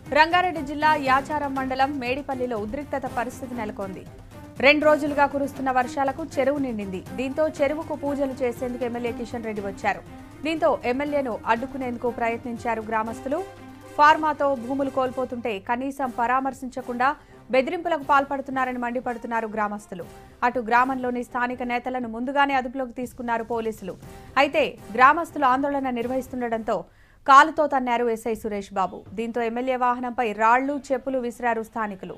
రంగారెడ్డి జిల్లా యాచారం మండలం మేడిపల్లిలో ఉద్రిక్తత పరిస్థితి నెలకొంది రెండు రోజులుగా కురుస్తున్న వర్షాలకు చెరువు నిండింది దీంతో చెరువుకు పూజలు చేసేందుకు ఎమ్మెల్యే కిషన్ రెడ్డి వచ్చారు దీంతో ఎమ్మెల్యేను అడ్డుకునేందుకు ప్రయత్నించారు గ్రామస్తులు ఫార్మాతో భూములు కోల్పోతుంటే కనీసం పరామర్శించకుండా బెదిరింపులకు పాల్పడుతున్నారని మండిపడుతున్నారు గ్రామస్తులు అటు గ్రామంలోని స్థానిక నేతలను ముందుగానే అదుపులోకి తీసుకున్నారు పోలీసులు అయితే గ్రామస్తులు ఆందోళన నిర్వహిస్తుండటంతో కాలుతో తన్నారు ఎస్ఐ సురేష్ బాబు దీంతో ఎమ్మెల్యే వాహనంపై రాళ్లు చెప్పులు విసిరారు స్థానికులు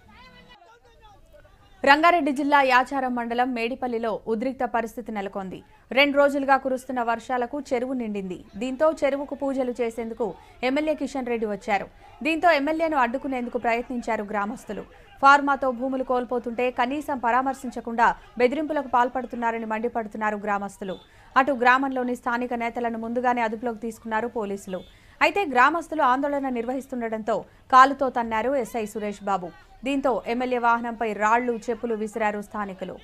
రంగారెడ్డి జిల్లా యాచారం మండలం మేడిపల్లిలో ఉద్రిక్త పరిస్థితి నెలకొంది రెండు రోజులుగా కురుస్తున్న వర్షాలకు చెరువు నిండింది దీంతో చెరువుకు పూజలు చేసేందుకు ఎమ్మెల్యే కిషన్ రెడ్డి వచ్చారు దీంతో ఎమ్మెల్యేను అడ్డుకునేందుకు ప్రయత్నించారు గ్రామస్తులు ఫార్మాతో భూములు కోల్పోతుంటే కనీసం పరామర్శించకుండా బెదిరింపులకు పాల్పడుతున్నారని మండిపడుతున్నారు గ్రామస్తులు అటు గ్రామంలోని స్థానిక నేతలను ముందుగానే అదుపులోకి తీసుకున్నారు పోలీసులు అయితే గ్రామస్తులు ఆందోళన నిర్వహిస్తుండటంతో కాలుతో తన్నారు ఎస్ఐ సురేష్ బాబు దీంతో ఎమ్మెల్యే వాహనంపై రాళ్లు చెప్పులు విసిరారు స్థానికులు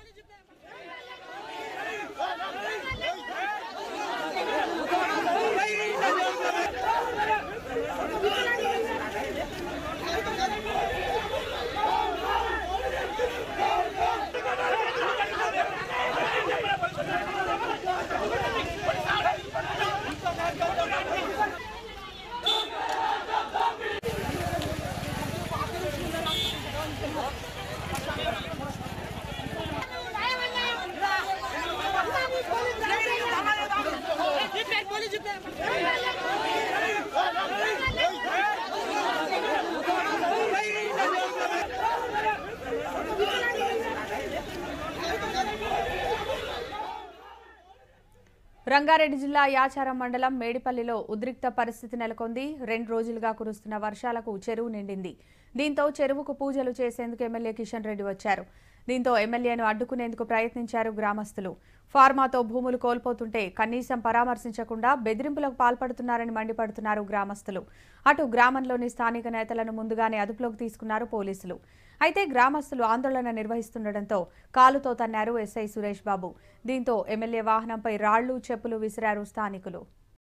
రంగారెడ్డి జిల్లా యాచారం మండలం మేడిపల్లిలో ఉద్రిక్త పరిస్థితి నెలకొంది రెండు రోజులుగా కురుస్తున్న వర్షాలకు చెరువు నిండింది దీంతో చెరువుకు పూజలు చేసేందుకు ఎమ్మెల్యే కిషన్ రెడ్డి వచ్చారు దీంతో ఎమ్మెల్యేను అడ్డుకునేందుకు ప్రయత్నించారు గ్రామస్తులు ఫార్మాతో భూములు కోల్పోతుంటే కనీసం పరామర్శించకుండా బెదిరింపులకు పాల్పడుతున్నారని మండిపడుతున్నారు గ్రామస్తులు అటు గ్రామంలోని స్థానిక నేతలను ముందుగానే అదుపులోకి తీసుకున్నారు పోలీసులు అయితే గ్రామస్తులు ఆందోళన నిర్వహిస్తుండటంతో కాలుతో తన్నారు ఎస్ఐ సురేష్ బాబు దీంతో ఎమ్మెల్యే వాహనంపై రాళ్లు చెప్పులు విసిరారు స్థానికులు